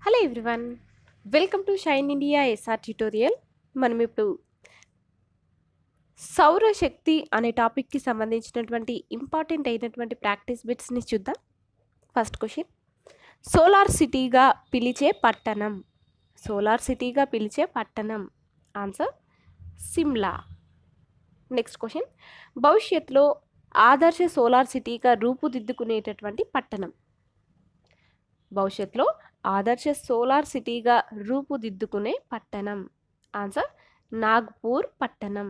hello everyone welcome to Shine India SR tutorial మనం ఇప్పుడు సౌరశక్తి అనే టాపిక్కి సంబంధించినటువంటి ఇంపార్టెంట్ అయినటువంటి ప్రాక్టీస్ బిట్స్ని చూద్దాం ఫస్ట్ క్వశ్చన్ సోలార్ సిటీగా పిలిచే పట్టణం సోలార్ సిటీగా పిలిచే పట్టణం ఆన్సర్ సిమ్లా నెక్స్ట్ క్వశ్చన్ భవిష్యత్తులో ఆదర్శ సోలార్ సిటీగా రూపుదిద్దుకునేటటువంటి పట్టణం భవిష్యత్తులో ఆదర్శ సోలార్ సిటీగా రూపుదిద్దుకునే పట్టణం ఆన్సర్ నాగ్పూర్ పట్టణం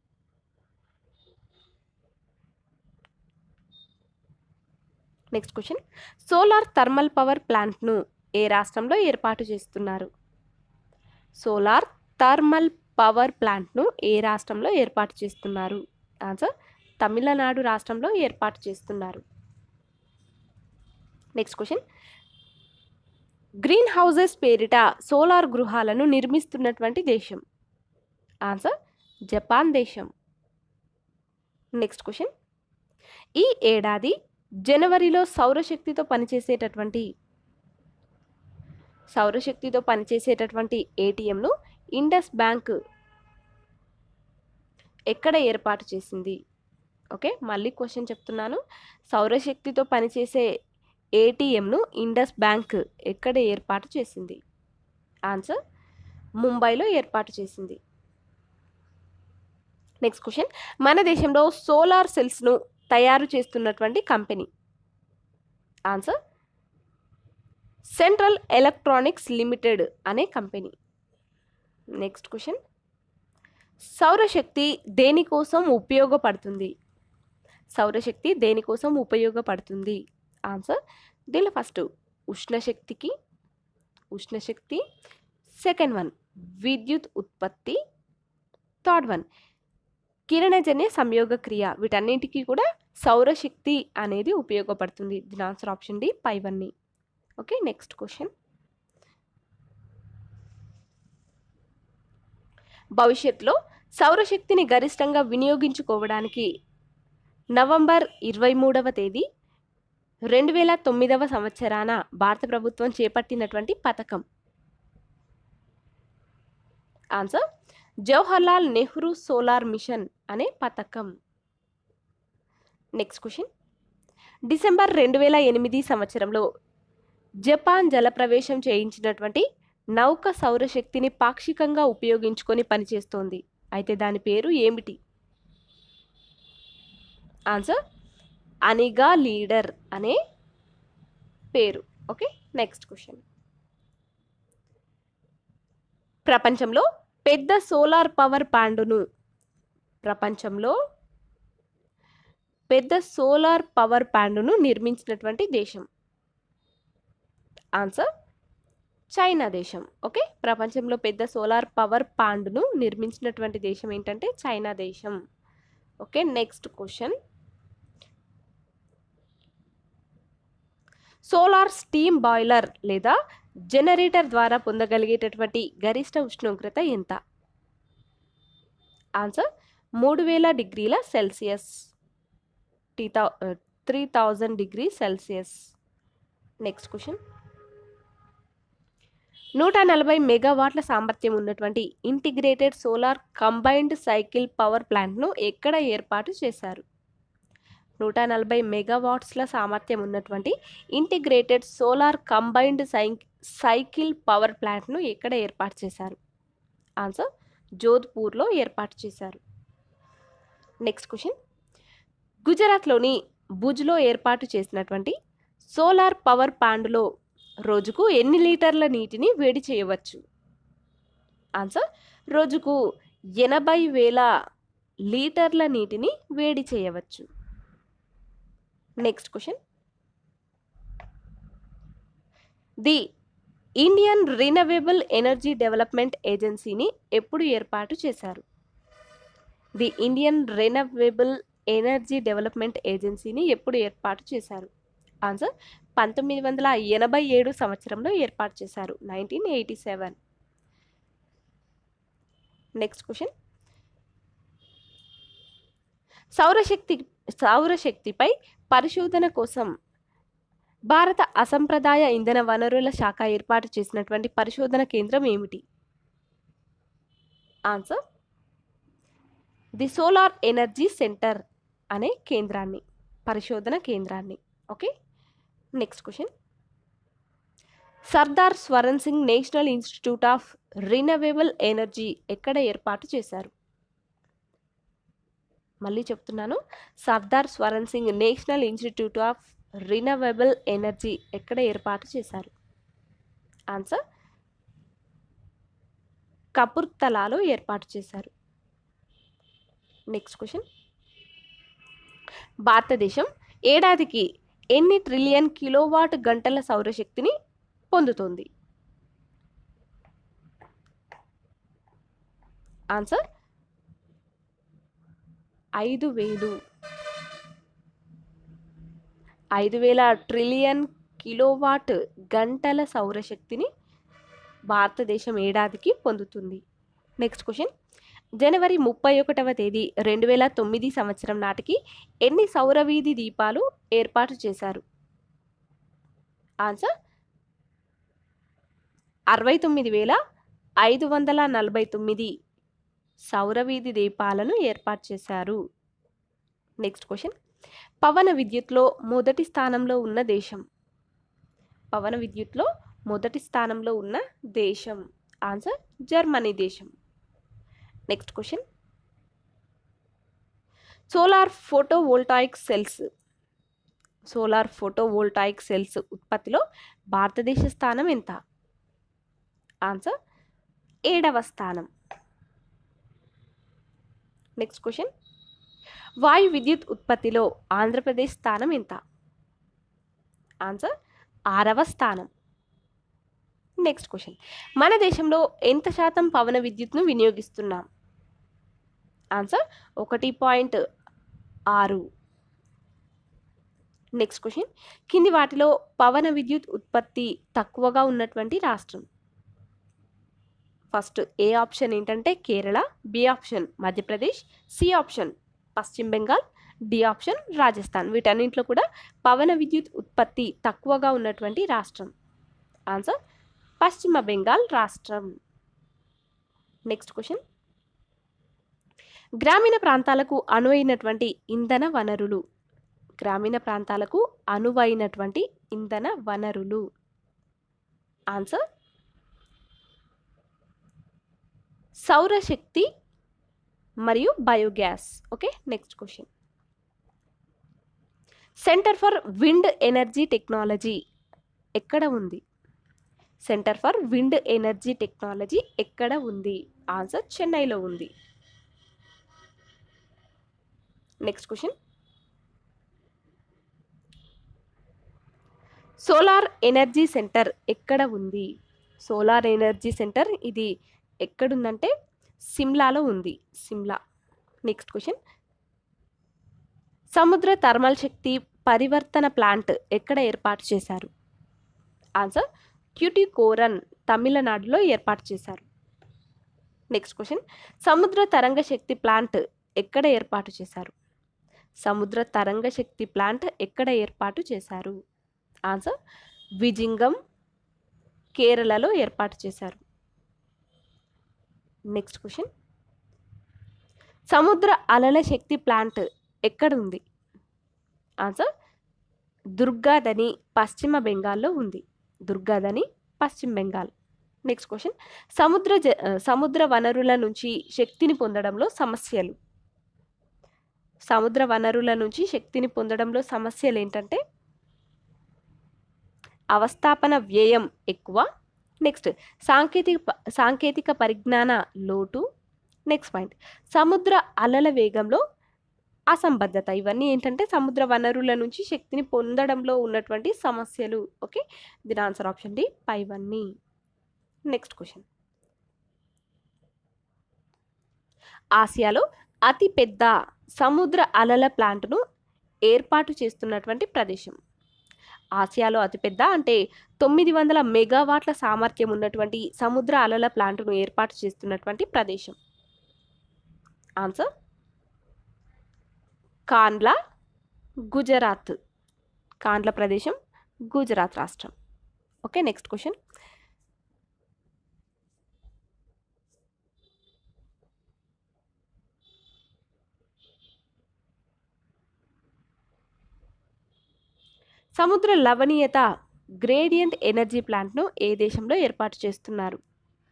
next question solar thermal power ప్లాంట్ను ఏ రాష్ట్రంలో ఏర్పాటు చేస్తున్నారు సోలార్ థర్మల్ పవర్ ప్లాంట్ను ఏ రాష్ట్రంలో ఏర్పాటు చేస్తున్నారు ఆన్సర్ తమిళనాడు రాష్ట్రంలో ఏర్పాటు చేస్తున్నారు నెక్స్ట్ క్వశ్చన్ గ్రీన్ హౌసెస్ పేరిట సోలార్ గృహాలను నిర్మిస్తున్నటువంటి దేశం ఆన్సర్ జపాన్ దేశం నెక్స్ట్ క్వశ్చన్ ఈ ఏడాది జనవరిలో సౌరశక్తితో పనిచేసేటటువంటి సౌరశక్తితో పనిచేసేటటువంటి ఏటీఎంను ఇండస్ బ్యాంక్ ఎక్కడ ఏర్పాటు చేసింది ఓకే మళ్ళీ క్వశ్చన్ చెప్తున్నాను సౌరశక్తితో పనిచేసే ఏటీఎంను ఇండస్ బ్యాంక్ ఎక్కడ ఏర్పాటు చేసింది ఆన్సర్ ముంబైలో ఏర్పాటు చేసింది నెక్స్ట్ క్వశ్చన్ మన దేశంలో సోలార్ సెల్స్ను తయారు చేస్తున్నటువంటి company answer central electronics limited అనే కంపెనీ నెక్స్ట్ క్వశ్చన్ సౌరశక్తి దేనికోసం ఉపయోగపడుతుంది సౌరశక్తి దేనికోసం ఉపయోగపడుతుంది ఆన్సర్ దీనిలో ఫస్ట్ ఉష్ణశక్తికి ఉష్ణశక్తి సెకండ్ వన్ విద్యుత్ ఉత్పత్తి థర్డ్ వన్ కిరణజన్య సంయోగ క్రియ వీటన్నింటికి కూడా సౌరశక్తి అనేది ఉపయోగపడుతుంది దీని ఆన్సర్ ఆప్షన్ డి పైవన్నీ ఓకే నెక్స్ట్ క్వశ్చన్ భవిష్యత్తులో సౌరశక్తిని గరిష్టంగా వినియోగించుకోవడానికి నవంబర్ ఇరవై మూడవ తేదీ రెండు వేల తొమ్మిదవ సంవత్సరాన భారత ప్రభుత్వం చేపట్టినటువంటి పథకం answer Jawaharlal Nehru solar mission అనే పథకం నెక్స్ట్ క్వశ్చన్ డిసెంబర్ రెండు వేల ఎనిమిది సంవత్సరంలో జపాన్ జలప్రవేశం చేయించినటువంటి నౌక సౌరశక్తిని పాక్షికంగా ఉపయోగించుకొని పనిచేస్తోంది అయితే దాని పేరు ఏమిటి ఆన్సర్ అనిగా లీడర్ అనే పేరు ఓకే నెక్స్ట్ క్వశ్చన్ ప్రపంచంలో పెద్ద సోలార్ పవర్ ప్లాంటును ప్రపంచంలో పెద్ద సోలార్ పవర్ ప్లాంటును నిర్మించినటువంటి దేశం ఆన్సర్ చైనా దేశం ఓకే ప్రపంచంలో పెద్ద సోలార్ పవర్ ప్లాంట్ను నిర్మించినటువంటి దేశం ఏంటంటే చైనా దేశం okay next question solar steam boiler లేదా జనరేటర్ ద్వారా పొందగలిగేటటువంటి గరిష్ట ఉష్ణోగ్రత ఎంత ఆన్సర్ మూడు వేల డిగ్రీల సెల్సియస్ టీ థౌ three thousand degree Celsius next question నూట నలభై మెగావాట్ల సామర్థ్యం ఉన్నటువంటి integrated solar combined cycle power ప్లాంట్ను ఎక్కడ ఏర్పాటు చేశారు నూట నలభై మెగావాట్స్ల సామర్థ్యం ఉన్నటువంటి ఇంటిగ్రేటెడ్ సోలార్ కంబైన్డ్ సై సైకిల్ పవర్ ప్లాంట్ను ఎక్కడ ఏర్పాటు చేశారు ఆన్సర్ జోధ్పూర్లో ఏర్పాటు చేశారు నెక్స్ట్ క్వశ్చన్ గుజరాత్లోని భుజ్లో ఏర్పాటు చేసినటువంటి సోలార్ పవర్ ప్లాంట్లో రోజుకు ఎన్ని లీటర్ల నీటిని వేడి చేయవచ్చు ఆన్సర్ రోజుకు ఎనభై వేల లీటర్ల నీటిని వేడి చేయవచ్చు next question the Indian renewable energy development ఏజెన్సీని ఎప్పుడు ఏర్పాటు చేశారు the Indian renewable energy development ఏజెన్సీని ఎప్పుడు ఏర్పాటు చేశారు ఆన్సర్ పంతొమ్మిది వందల ఎనభై ఏడు సంవత్సరంలో ఏర్పాటు చేశారు nineteen eighty seven next question సౌరశక్తి సౌరశక్తిపై పరిశోధన కోసం భారత అసంప్రదాయ ఇంధన వనరుల శాఖ ఏర్పాటు చేసినటువంటి పరిశోధన కేంద్రం ఏమిటి answer the solar energy centre అనే కేంద్రాన్ని పరిశోధన కేంద్రాన్ని okay next question Sardar Swaran Singh national institute of renewable energy ఎక్కడ ఏర్పాటు చేశారు మళ్ళీ చెప్తున్నాను Sardar Swaran Singh national institute of renewable energy ఎక్కడ ఏర్పాటు చేశారు ఆన్సర్ కపుర్తలాలో ఏర్పాటు చేశారు నెక్స్ట్ క్వశ్చన్ భారతదేశం ఏడాదికి ఎన్ని ట్రిలియన్ కిలోవాట్ గంటల సౌరశక్తిని పొందుతుంది ఆన్సర్ ఐదు వేలు ఐదు వేల ట్రిలియన్ కిలోవాట్ గంటల సౌరశక్తిని భారతదేశం ఏడాదికి పొందుతుంది నెక్స్ట్ క్వశ్చన్ జనవరి ముప్పై ఒకటవ తేదీ రెండు వేల తొమ్మిది సంవత్సరం నాటికి ఎన్ని సౌరవీధి దీపాలు ఏర్పాటు చేశారు ఆన్సర్ అరవై తొమ్మిది వేల ఐదు వందల నలభై తొమ్మిది సౌరవీధి దీపాలను ఏర్పాటు చేశారు నెక్స్ట్ క్వశ్చన్ పవన విద్యుత్లో మొదటి స్థానంలో ఉన్న దేశం పవన విద్యుత్లో మొదటి స్థానంలో ఉన్న దేశం ఆన్సర్ జర్మనీ దేశం next question solar photovoltaic cells solar photovoltaic cells ఉత్పత్తిలో భారతదేశ స్థానం ఎంత ఆన్సర్ ఏడవ స్థానం నెక్స్ట్ క్వశ్చన్ వాయు విద్యుత్ ఉత్పత్తిలో ఆంధ్రప్రదేశ్ స్థానం ఎంత ఆన్సర్ ఆరవ స్థానం నెక్స్ట్ క్వశ్చన్ మన దేశంలో ఎంత శాతం పవన విద్యుత్ను వినియోగిస్తున్నాం ఆన్సర్ ఒకటి పాయింట్ ఆరు నెక్స్ట్ క్వశ్చన్ కింది వాటిలో పవన విద్యుత్ ఉత్పత్తి తక్కువగా ఉన్నటువంటి రాష్ట్రం ఫస్ట్ ఏ ఆప్షన్ ఏంటంటే Kerala B option Madhya Pradesh C option పశ్చిమ బెంగాల్ డి ఆప్షన్ రాజస్థాన్ వీటన్నింటిలో కూడా పవన విద్యుత్ ఉత్పత్తి తక్కువగా ఉన్నటువంటి రాష్ట్రం ఆన్సర్ పశ్చిమ బెంగాల్ రాష్ట్రం నెక్స్ట్ క్వశ్చన్ గ్రామీణ ప్రాంతాలకు అనువైనటువంటి ఇంధన వనరులు గ్రామీణ ప్రాంతాలకు అనువైనటువంటి ఇంధన వనరులు ఆన్సర్ సౌరశక్తి మరియు biogas okay next question centre for wind energy technology ఎక్కడ ఉంది centre for wind energy technology ఎక్కడ ఉంది ఆన్సర్ చెన్నైలో ఉంది next question solar energy centre ఎక్కడ ఉంది సోలార్ ఎనర్జీ సెంటర్ ఇది ఎక్కడుందంటే సిమ్లాలో ఉంది సిమ్లా నెక్స్ట్ క్వశ్చన్ సముద్ర థర్మల్ శక్తి పరివర్తన ప్లాంట్ ఎక్కడ ఏర్పాటు చేశారు ఆన్సర్ ట్యూటికోరన్ తమిళనాడులో ఏర్పాటు చేశారు నెక్స్ట్ క్వశ్చన్ సముద్ర తరంగ శక్తి ప్లాంట్ ఎక్కడ ఏర్పాటు చేశారు సముద్ర తరంగ శక్తి ప్లాంట్ ఎక్కడ ఏర్పాటు చేశారు ఆన్సర్ విజింగం కేరళలో ఏర్పాటు చేశారు నెక్స్ట్ క్వశ్చన్ సముద్ర అలల శక్తి ప్లాంట్ ఎక్కడ ఉంది ఆన్సర్ దుర్గాదని పశ్చిమ బెంగాల్లో ఉంది దుర్గాదని పశ్చిమ బెంగాల్ నెక్స్ట్ క్వశ్చన్ సముద్ర జ సముద్ర వనరుల నుంచి శక్తిని పొందడంలో సమస్యలు సముద్ర వనరుల నుంచి శక్తిని పొందడంలో సమస్యలు ఏంటంటే అవస్థాపన వ్యయం ఎక్కువ నెక్స్ట్ సాంకేతిక సాంకేతిక పరిజ్ఞాన లోటు నెక్స్ట్ పాయింట్ సముద్ర అలల వేగంలో అసంబద్ధత ఇవన్నీ ఏంటంటే సముద్ర వనరుల నుంచి శక్తిని పొందడంలో ఉన్నటువంటి సమస్యలు ఓకే దీని ఆన్సర్ ఆప్షన్ డి పైవన్నీ నెక్స్ట్ క్వశ్చన్ ఆసియాలో అతి పెద్ద సముద్ర అలల ప్లాంట్ను ఏర్పాటు చేస్తున్నటువంటి ప్రదేశం ఆసియాలో అతిపెద్ద అంటే తొమ్మిది వందల మెగావాట్ల సామర్థ్యం ఉన్నటువంటి సముద్ర అలల ప్లాంట్ను ఏర్పాటు చేస్తున్నటువంటి ప్రదేశం ఆన్సర్ కాండ్లా గుజరాత్ కాండ్ల ప్రదేశం గుజరాత్ రాష్ట్రం ఓకే నెక్స్ట్ క్వశ్చన్ సముద్ర లవణీయత గ్రేడియంట్ ఎనర్జీ ప్లాంట్ను ఏ దేశంలో ఏర్పాటు చేస్తున్నారు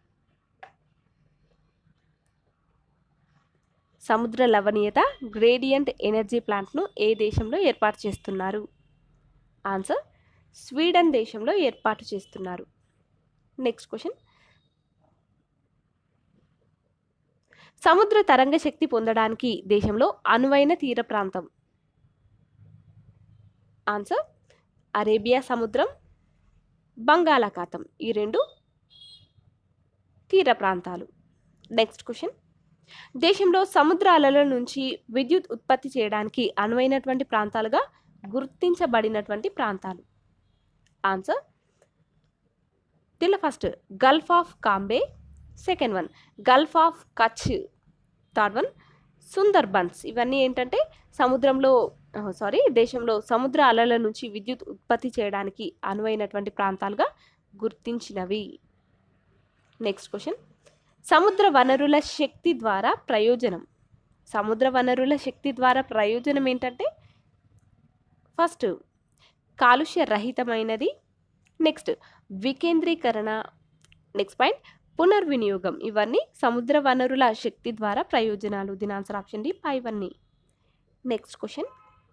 సముద్ర లవణీయత గ్రేడియంట్ ఎనర్జీ ప్లాంట్ను ఏ దేశంలో ఏర్పాటు చేస్తున్నారు ఆన్సర్ స్వీడన్ దేశంలో ఏర్పాటు చేస్తున్నారు నెక్స్ట్ క్వశ్చన్ సముద్ర తరంగ శక్తి పొందడానికి దేశంలో అనువైన తీర ప్రాంతం ఆన్సర్ అరేబియా సముద్రం బంగాళాఖాతం ఈ రెండు తీర ప్రాంతాలు నెక్స్ట్ క్వశ్చన్ దేశంలో సముద్ర అలల నుంచి విద్యుత్ ఉత్పత్తి చేయడానికి అనువైనటువంటి ప్రాంతాలుగా గుర్తించబడినటువంటి ప్రాంతాలు ఆన్సర్ దీనిలో first gulf of Cambay second one gulf of Kutch third one Sundarbans ఇవన్నీ ఏంటంటే సముద్రంలో సారీ దేశంలో సముద్ర అలల నుంచి విద్యుత్ ఉత్పత్తి చేయడానికి అనువైనటువంటి ప్రాంతాలుగా గుర్తించినవి నెక్స్ట్ క్వశ్చన్ సముద్ర వనరుల శక్తి ద్వారా ప్రయోజనం సముద్ర వనరుల శక్తి ద్వారా ప్రయోజనం ఏంటంటే ఫస్ట్ కాలుష్య రహితమైనది నెక్స్ట్ వికేంద్రీకరణ నెక్స్ట్ పాయింట్ పునర్వినియోగం ఇవన్నీ సముద్ర వనరుల శక్తి ద్వారా ప్రయోజనాలు దీని ఆన్సర్ ఆప్షన్ డి పైవన్నీ నెక్స్ట్ క్వశ్చన్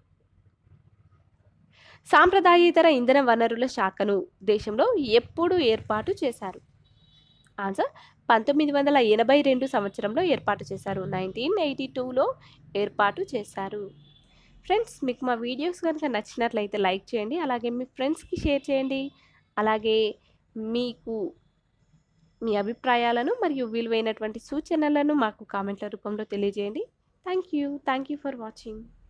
సాంప్రదాయేతర ఇంధన వనరుల శాఖను దేశంలో ఎప్పుడు ఏర్పాటు చేశారు ఆన్సర్ పంతొమ్మిది వందల ఎనభై రెండు సంవత్సరంలో ఏర్పాటు చేశారు నైన్టీన్ ఎయిటీ టూలో ఏర్పాటు చేశారు ఫ్రెండ్స్ మీకు మా వీడియోస్ కనుక నచ్చినట్లయితే లైక్ చేయండి అలాగే మీ ఫ్రెండ్స్కి షేర్ చేయండి అలాగే మీకు మీ అభిప్రాయాలను మరియు విలువైనటువంటి సూచనలను మాకు కామెంట్ల రూపంలో తెలియజేయండి thank you thank you for watching